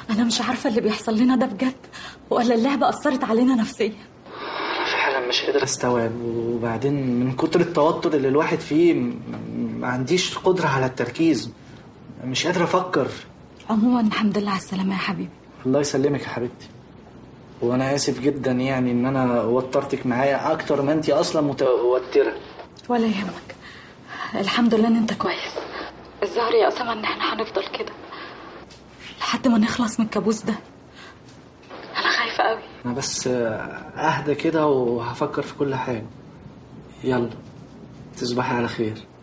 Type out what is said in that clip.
انا مش عارفه اللي بيحصل لنا ده بجد ولا اللعبه اثرت علينا نفسيا فعلا مش قادر استوعب وبعدين من كتر التوتر اللي الواحد فيه م- ما عنديش قدرة على التركيز مش قادر افكر عموما الحمد لله على السلامه يا حبيبي الله يسلمك يا حبيبتي وانا اسف جدا يعني ان انا وترتك معايا اكتر ما انت اصلا متوتره ولا يهمك الحمد لله ان انت كويس الظاهر يا اسامه ان احنا هنفضل كده لحد ما نخلص من الكابوس ده انا خايفه قوي انا بس اهدى كده وهفكر في كل حاجه يلا تصبحي على خير